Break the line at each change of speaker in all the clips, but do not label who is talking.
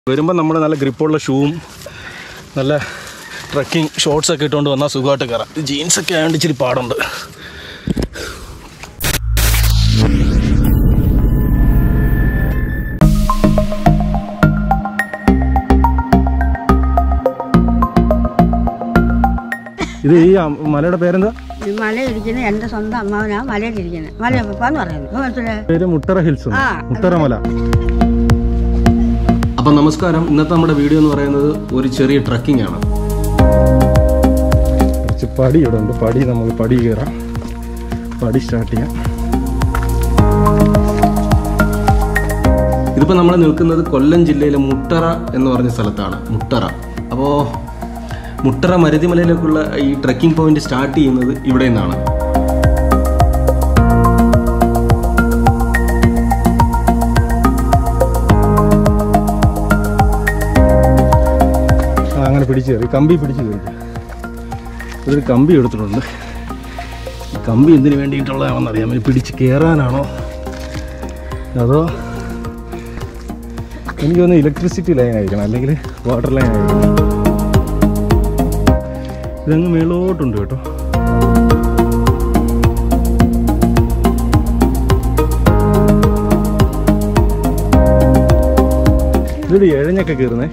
വരുമ്പോൾ നമ്മൾ നല്ല ഗ്രിപ്പുള്ള ഷൂവും നല്ല ട്രക്കിംഗ് ഷോർട്സ് ഒക്കെ ഇട്ടുകൊണ്ട് വന്നാൽ സുഖമായിട്ട് കയറാം ജീൻസൊക്കെ ആയതുകൊണ്ട് ഇച്ചിരി പാടുണ്ട് ഇത് ഈ അം- മലയുടെ പേരെന്താ
ഈ മലയിലിരിക്കുന്ന എൻ്റെ സ്വന്തം അമ്മാവനാ മലയിലിരിക്കുന്നത് മലയപ്പാന്ന് പറയുന്നത് ഇപ്പൊ മനസ്സിലായോ
പേര് മുട്ടറ ഹിൽസ്
ആ.
മുട്ടറ മല അപ്പം നമസ്കാരം ഇന്നത്തെ നമ്മുടെ വീഡിയോ എന്ന് പറയുന്നത് ഒരു ചെറിയ ട്രക്കിംഗ് ആണ് കുറച്ച് പടി ഇവിടെ ഉണ്ട് പടി നമുക്ക് പടി കയറാം പടി സ്റ്റാർട്ട് ചെയ്യാം ഇതിപ്പോൾ നമ്മൾ നിൽക്കുന്നത് കൊല്ലം ജില്ലയിലെ മുട്ടറ എന്ന് പറഞ്ഞ സ്ഥലത്താണ് മുട്ടറ അപ്പോൾ മുട്ടറ മരുതിമലയിലേക്കുള്ള ഈ ട്രക്കിംഗ് പോയിന്റ് സ്റ്റാർട്ട് ചെയ്യുന്നത് ഇവിടെ നിന്നാണ് ആ, അങ്ങനെ പിടിച്ച് കയറി കമ്പി പിടിച്ച് കയറി ഇതൊരു കമ്പി എടുത്തിട്ടുണ്ട് ഈ കമ്പി എന്തിനു വേണ്ടിയിട്ടുള്ളതാണെന്ന് അറിയാൻ വേണ്ടി പിടിച്ച് കയറാനാണോ അതോ എനിക്ക് തോന്നുന്നു ഇലക്ട്രിസിറ്റി ലൈൻ ആയിരിക്കണം അല്ലെങ്കിൽ വാട്ടർ ലൈൻ ആയിരിക്കണം ഇതങ്ങ് മേളോട്ടുണ്ട് കേട്ടോ ഇതൊരു എഴഞ്ഞൊക്കെ കയറുന്നേ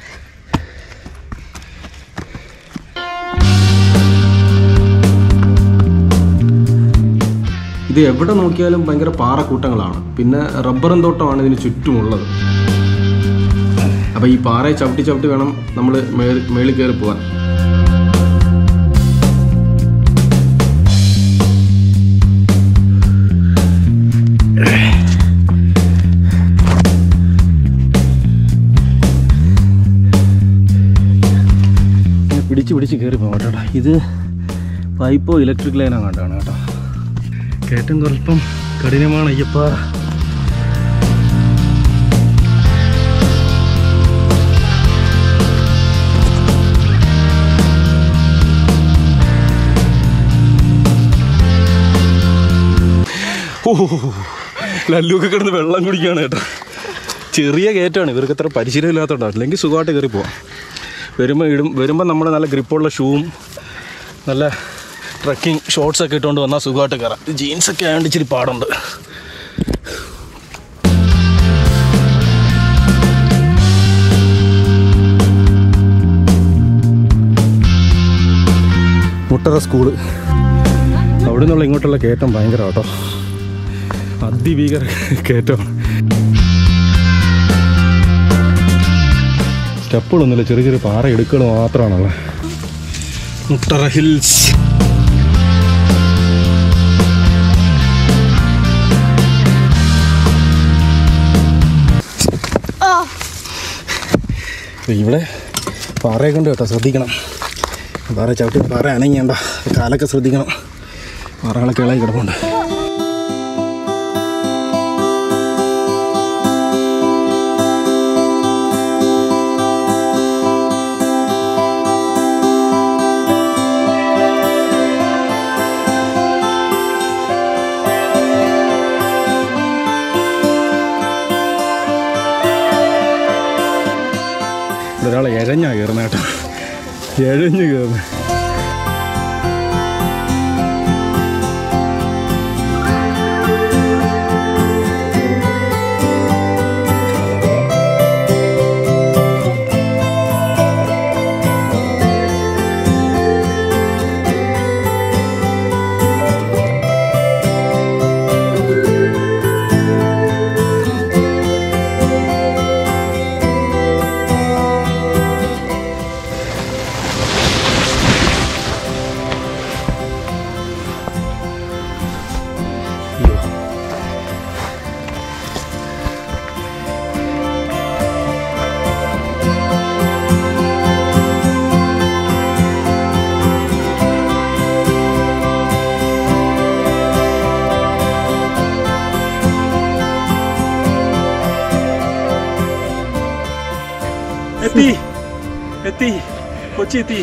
ഇത് എവിടെ നോക്കിയാലും ഭയങ്കര പാറക്കൂട്ടങ്ങളാണ് പിന്നെ റബ്ബറും തോട്ടമാണ് ഇതിന് ചുറ്റുമുള്ളത് അപ്പോൾ ഈ പാറയെ ചവിട്ടി ചവിട്ടി വേണം നമ്മൾ മേളിൽ കയറി പോകാൻ ഇങ്ങനെ പിടിച്ച് പിടിച്ച് കയറി പോകാം കേട്ടോ ഇത് പൈപ്പോ ഇലക്ട്രിക് ലൈനോ കണ്ടാണ് കേട്ടോ കയറ്റം കുറപ്പം കഠിനമാണ് അയ്യപ്പ ഓ ലല്ലൂക്കെ കിടന്ന് വെള്ളം കുടിക്കുകയാണ് കേട്ടോ ചെറിയ കയറ്റമാണ് ഇവർക്ക് അത്ര പരിശീലനം ഇല്ലാത്തതുകൊണ്ടാണ് അല്ലെങ്കിൽ സുഖമായിട്ട് കയറി പോവാം വരുമ്പോൾ ഇടും വരുമ്പോൾ നമ്മൾ നല്ല ഗ്രിപ്പുള്ള ഷൂവും നല്ല ട്രക്കിംഗ് ഷോർട്സ് ഒക്കെ ഇട്ടുകൊണ്ട് വന്നാൽ സുഖമായിട്ട് കയറാം ജീൻസൊക്കെ ആയതുകൊണ്ട് ഇച്ചിരി പാടുണ്ട് മുട്ടറ സ്കൂള് അവിടെ നിന്നുള്ള ഇങ്ങോട്ടുള്ള കയറ്റം ഭയങ്കര കേട്ടോ അതിഭീകര കയറ്റം സ്റ്റെപ്പുകളൊന്നുമില്ല ചെറിയ ചെറിയ പാറ ഇടുക്കുകൾ മാത്രമാണുള്ളത് മുട്ടറ ഹിൽസ് ഇവിടെ പാറയൊക്കെ ഉണ്ട് കേട്ടോ ശ്രദ്ധിക്കണം പാറ ചവിട്ടി പാറ അനങ്ങിയണ്ട കാലൊക്കെ ശ്രദ്ധിക്കണം പാറകളൊക്കെ ഇളകി കിടപ്പുണ്ട് ഒരാൾ എഴഞ്ഞാ കയറുന്ന കേട്ടോ എഴഞ്ഞ് കയറുന്നത് എത്തി എത്തി കൊച്ചി എത്തി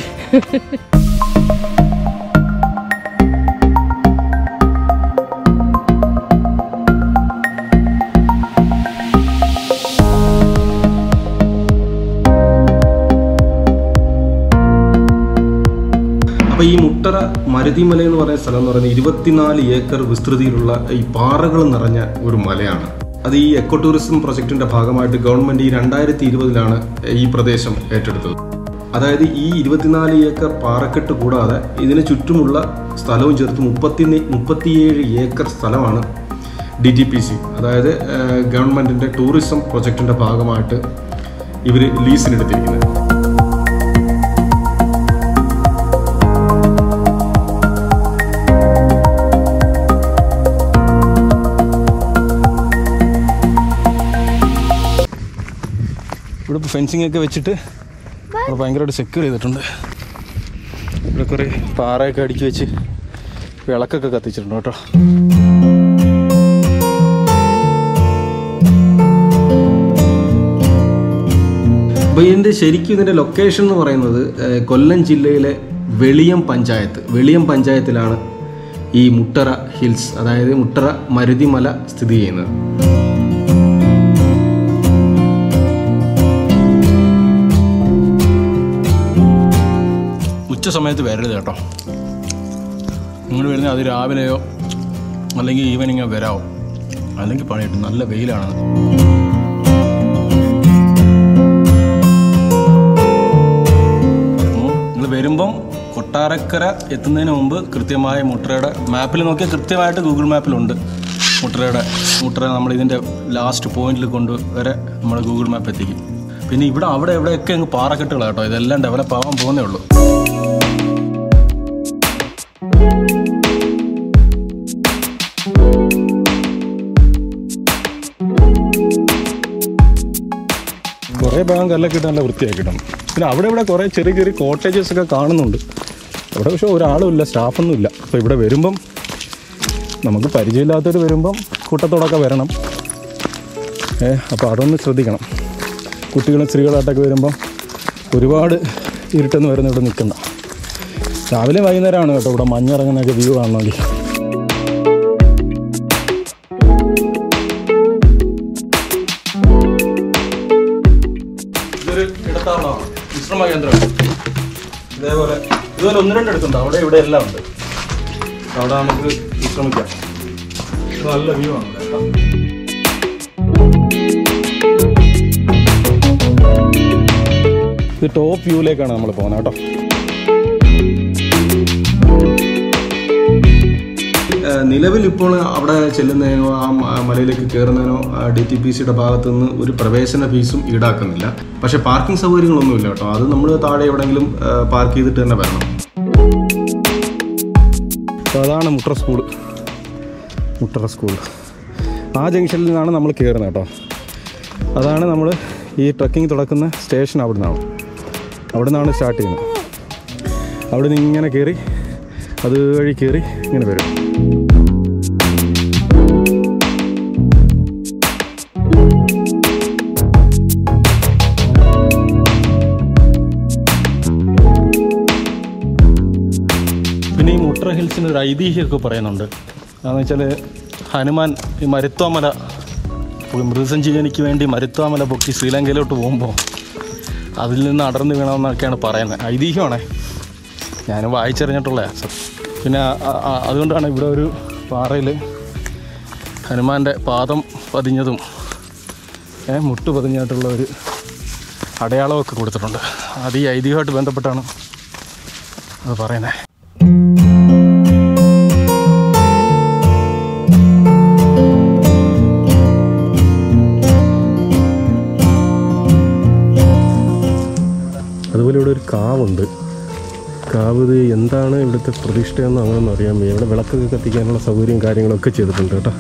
മുട്ടറ മരുതിമല എന്ന് പറയുന്ന സ്ഥലം എന്ന് പറയുന്നത് ഇരുപത്തിനാല് ഏക്കർ വിസ്തൃതിയിലുള്ള ഈ പാറകൾ നിറഞ്ഞ ഒരു മലയാണ് അത് ഈ എക്കോ ടൂറിസം പ്രൊജക്ടിന്റെ ഭാഗമായിട്ട് ഗവൺമെന്റ് ഈ രണ്ടായിരത്തി ഇരുപതിലാണ് ഈ പ്രദേശം ഏറ്റെടുത്തത് അതായത് ഈ ഇരുപത്തിനാല് ഏക്കർ പാറക്കെട്ട് കൂടാതെ ഇതിന് ചുറ്റുമുള്ള സ്ഥലവും ചേർത്ത് മുപ്പത്തി മുപ്പത്തിയേഴ് ഏക്കർ സ്ഥലമാണ് ഡി ടി പി സി അതായത് ഏഹ്, ഗവൺമെന്റിന്റെ ടൂറിസം പ്രൊജക്ടിന്റെ ഭാഗമായിട്ട് ഇവർ ലീസിനെടുത്തിരിക്കുന്നത് ഇവിടെ ഇപ്പോൾ ഫെൻസിങ് ഒക്കെ വെച്ചിട്ട് നമ്മൾ ഭയങ്കരമായിട്ട് സെക്യൂർ ചെയ്തിട്ടുണ്ട് ഇവിടെ കുറേ പാറയൊക്കെ അടുക്കി വെച്ച് വിളക്കൊക്കെ കത്തിച്ചിട്ടുണ്ട് കേട്ടോ അപ്പോൾ ഇതിൻ്റെ ശരിക്കും ഇതിൻ്റെ ലൊക്കേഷൻ എന്ന് പറയുന്നത് ഏഹ്, കൊല്ലം ജില്ലയിലെ വെളിയം പഞ്ചായത്ത് വെളിയം പഞ്ചായത്തിലാണ് ഈ മുട്ടറ ഹിൽസ് അതായത് മുട്ടറ മരുതിമല സ്ഥിതി ചെയ്യുന്നത് ഉച്ച സമയത്ത് വരരുത് കേട്ടോ നിങ്ങൾ വരുന്നത് അത് രാവിലെയോ അല്ലെങ്കിൽ ഈവനിങ്ങോ വരാവോ അല്ലെങ്കിൽ പണിയിട്ട് നല്ല വെയിലാണ് നിങ്ങൾ വരുമ്പം കൊട്ടാരക്കര എത്തുന്നതിന് മുമ്പ് കൃത്യമായ മുട്ടറയുടെ മാപ്പിൽ നോക്കിയാൽ കൃത്യമായിട്ട് ഗൂഗിൾ മാപ്പിലുണ്ട് മുട്ടറയുടെ മുട്ടറ നമ്മൾ ഇതിൻ്റെ ലാസ്റ്റ് പോയിന്റിൽ കൊണ്ട് വരെ നമ്മൾ ഗൂഗിൾ മാപ്പ് എത്തിക്കും പിന്നെ ഇവിടെ അവിടെ എവിടെയൊക്കെ അങ്ങ് പാറക്കെട്ടുകളാണ് കേട്ടോ ഇതെല്ലാം ഡെവലപ്പ് ആവാൻ പോകുന്നേ ഉള്ളൂ കുറേ ഭാഗം കല്ലൊക്കെ ഇട്ട് നല്ല വൃത്തിയാക്കിയിട്ടുണ്ട് പിന്നെ അവിടെ ഇവിടെ കുറേ ചെറിയ ചെറിയ കോട്ടേജസ് ഒക്കെ കാണുന്നുണ്ട് അവിടെ പക്ഷേ ഒരാളും ഇല്ല സ്റ്റാഫൊന്നും ഇല്ല അപ്പോൾ ഇവിടെ വരുമ്പം നമുക്ക് പരിചയമില്ലാത്തവർ വരുമ്പം കൂട്ടത്തോടൊക്കെ വരണം ഏ അപ്പോൾ അതൊന്ന് ശ്രദ്ധിക്കണം കുട്ടികളും സ്ത്രീകളായിട്ടൊക്കെ വരുമ്പം ഒരുപാട് ഇരുട്ടെന്ന് വരുന്ന ഇവിടെ നിൽക്കണ്ട രാവിലെ വൈകുന്നേരമാണ് കേട്ടോ ഇവിടെ മഞ്ഞിറങ്ങുന്നൊക്കെ വ്യൂ കാണണമെങ്കിൽ ഇതൊരു ഇടത്താവളമാണ് വിശ്രമ കേന്ദ്രം ഇതേപോലെ ഇതുപോലെ ഒന്ന് രണ്ട് അടുത്തുണ്ട് അവിടെ ഇവിടെ എല്ലാം ഉണ്ട് അവിടെ നമുക്ക് വിശ്രമിക്കാം ഇത് നല്ല വ്യൂ ആണ് ഇവിടെ കേട്ടോ. ഇത് ടോപ്പ് വ്യൂയിലേക്കാണ് നമ്മൾ പോകുന്നത് കേട്ടോ നിലവിൽ ഇപ്പോൾ അവിടെ ചെല്ലുന്നതിനോ ആ മ- മലയിലേക്ക് കയറുന്നതിനോ ഡി ടി പി സിയുടെ ഭാഗത്തു നിന്ന് ഒരു പ്രവേശന ഫീസും ഈടാക്കുന്നില്ല പക്ഷെ പാർക്കിംഗ് സൗകര്യങ്ങളൊന്നുമില്ല കേട്ടോ അത് നമ്മൾ താഴെ എവിടെയെങ്കിലും പാർക്ക് ചെയ്തിട്ട് തന്നെ വരണം അപ്പോൾ അതാണ് മുട്ര സ്കൂൾ മുട്ടറ സ്കൂൾ ആ ജംഗ്ഷനിൽ നിന്നാണ് നമ്മൾ കയറുന്നത് കേട്ടോ അതാണ് നമ്മൾ ഈ ട്രക്കിംഗ് തുടക്കുന്ന സ്റ്റേഷൻ അവിടെ നിന്നാണ് അവിടെ നിന്നാണ് സ്റ്റാർട്ട് ചെയ്യുന്നത് അവിടെ നിന്ന് ഇങ്ങനെ കയറി അതുവഴി കയറി ഇങ്ങനെ വരും പിന്നെ ഈ മുട്ര ഹിൽസിന് ഒരു ഐതിഹ്യമൊക്കെ പറയുന്നുണ്ട് അതെന്ന് വെച്ചാൽ ഹനുമാൻ ഈ മരുത്വാമല പൊ- മൃതസഞ്ജീവനിക്ക് വേണ്ടി മരുത്വാമല പൊക്കി ശ്രീലങ്കയിലോട്ട് പോകുമ്പോൾ അതിൽ നിന്ന് അടർന്നു വീണമെന്നൊക്കെയാണ് പറയുന്നത് ഐതിഹ്യമാണേ ഞാനും വായിച്ചറിഞ്ഞിട്ടുള്ള പിന്നെ ആ- ആ- അതുകൊണ്ടാണ് ഇവിടെ ഒരു പാറയിൽ ഹനുമാൻ്റെ പാദം പതിഞ്ഞതും ഏ, മുട്ട് പതിഞ്ഞായിട്ടുള്ള ഒരു അടയാളമൊക്കെ കൊടുത്തിട്ടുണ്ട് അത് ഈ ഐതിഹ്യമായിട്ട് ബന്ധപ്പെട്ടാണ് അത് പറയുന്നത് അതുപോലെ ഇവിടെ ഒരു കാവുണ്ട് കാവ് ഇത് എന്താണ് ഇവിടുത്തെ പ്രതിഷ്ഠയെന്ന് അങ്ങനെയൊന്നും അറിയാൻ വയ്യ ഇവിടെ വിളക്കൊക്കെ കത്തിക്കാനുള്ള സൗകര്യവും കാര്യങ്ങളൊക്കെ ചെയ്തിട്ടുണ്ട് കേട്ടോ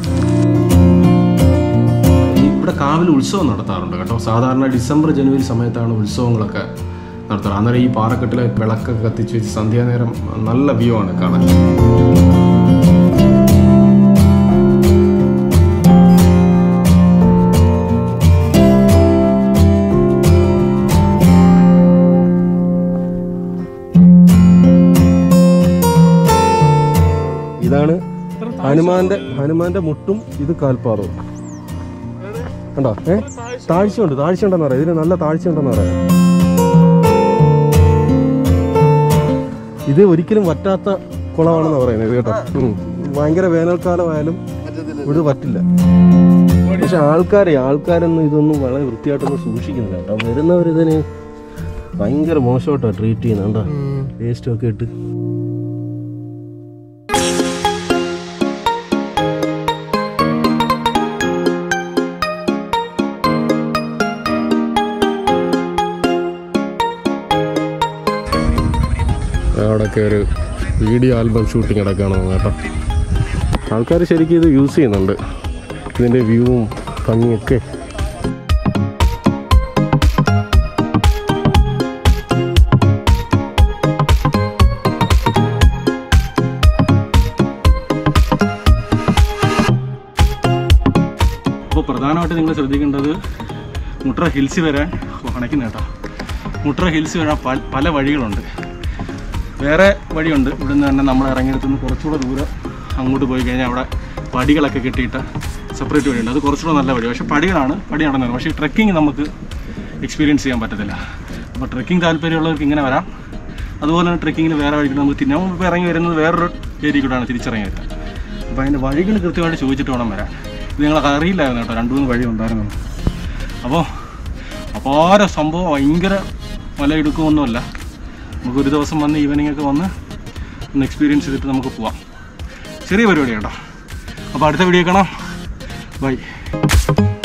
ഇവിടെ കാവിൽ ഉത്സവം നടത്താറുണ്ട് കേട്ടോ സാധാരണ ഡിസംബർ ജനുവരി സമയത്താണ് ഉത്സവങ്ങളൊക്കെ നടത്താറ് അന്നേരം ഈ പാറക്കെട്ടിലെ വിളക്കൊക്കെ കത്തിച്ച് വെച്ച് സന്ധ്യാനേരം നല്ല വ്യൂ ആണ് കാണാൻ ഇതാണ് ഹനുമാന്റെ ഹനുമാന്റെ മുട്ടും ഇത് കാൽപ്പാറവും കണ്ടോ ഏ താഴ്ചയുണ്ട് താഴ്ച ഉണ്ടെന്ന് പറയാം ഇതിന് നല്ല താഴ്ച ഉണ്ടെന്ന് പറയാം
ഇത് ഒരിക്കലും വറ്റാത്ത കുളമാണെന്ന് പറയുന്നത് ഇത് കേട്ടോ ഉം. ഭയങ്കര വേനൽക്കാലമായാലും ഇത് പറ്റില്ല പക്ഷെ ആൾക്കാരെ ആൾക്കാരൊന്നും ഇതൊന്നും വളരെ വൃത്തിയായിട്ടൊന്നും സൂക്ഷിക്കുന്നില്ല കേട്ടോ വരുന്നവർ ഇതിന് ഭയങ്കര മോശമായിട്ടാണ് ട്രീറ്റ് ചെയ്യുന്നത് കേട്ടോ വേസ്റ്റൊക്കെ ഇട്ട് അവിടെയൊക്കെ ഒരു വീഡിയോ ആൽബം ഷൂട്ടിംഗ് അടക്കാണ് കേട്ടോ ആൾക്കാർ ശരിക്കും ഇത് യൂസ് ചെയ്യുന്നുണ്ട് ഇതിൻ്റെ വ്യൂവും ഭംഗിയൊക്കെ
അപ്പോൾ പ്രധാനമായിട്ട് നിങ്ങൾ ശ്രദ്ധിക്കേണ്ടത് മുട്ര ഹിൽസ് വരാൻ അണയ്ക്കുന്ന കേട്ടോ മുട്ര ഹിൽസ് വരാൻ പല പല വഴികളുണ്ട് വേറെ വഴിയുണ്ട് ഇവിടുന്ന് തന്നെ നമ്മൾ ഇറങ്ങിയെടുത്ത് നിന്ന് കുറച്ചുകൂടെ ദൂരം അങ്ങോട്ട് പോയി കഴിഞ്ഞാൽ അവിടെ പടികളൊക്കെ കെട്ടിയിട്ട് സെപ്പറേറ്റ് വഴിയുണ്ട് അത് കുറച്ചുകൂടെ നല്ല വഴി പക്ഷേ പടികളാണ് പടി നടന്നത് പക്ഷേ ട്രെക്കിംഗ് നമുക്ക് എക്സ്പീരിയൻസ് ചെയ്യാൻ പറ്റത്തില്ല അപ്പോൾ ട്രെക്കിംഗ് താല്പര്യമുള്ളവർക്ക് ഇങ്ങനെ വരാം അതുപോലെ തന്നെ ട്രെക്കിങ്ങിൽ വേറെ വഴികൾ നമുക്ക് തിന്നാൻ ഇപ്പോൾ ഇറങ്ങി വരുന്നത് വേറൊരു ഏരിയ കൂടെയാണ് തിരിച്ചിറങ്ങി വരുന്നത് അപ്പോൾ അതിൻ്റെ വഴികൾ കൃത്യമായിട്ട് ചോദിച്ചിട്ട് വേണം വരാൻ ഇത് ഞങ്ങൾക്ക് അറിയില്ലായിരുന്നു കേട്ടോ രണ്ട് മൂന്ന് വഴി ഉണ്ടായിരുന്നു അപ്പോൾ അപാര സംഭവം ഭയങ്കര മലയിടുക്കമൊന്നുമല്ല നമുക്ക് ഒരു ദിവസം വന്ന് ഈവനിങ് ഒക്കെ വന്ന് ഒന്ന് എക്സ്പീരിയൻസ് ചെയ്തിട്ട് നമുക്ക് പോവാം ചെറിയ പരിപാടി കേട്ടോ അപ്പോൾ അടുത്ത വീഡിയോ കാണാം ബൈ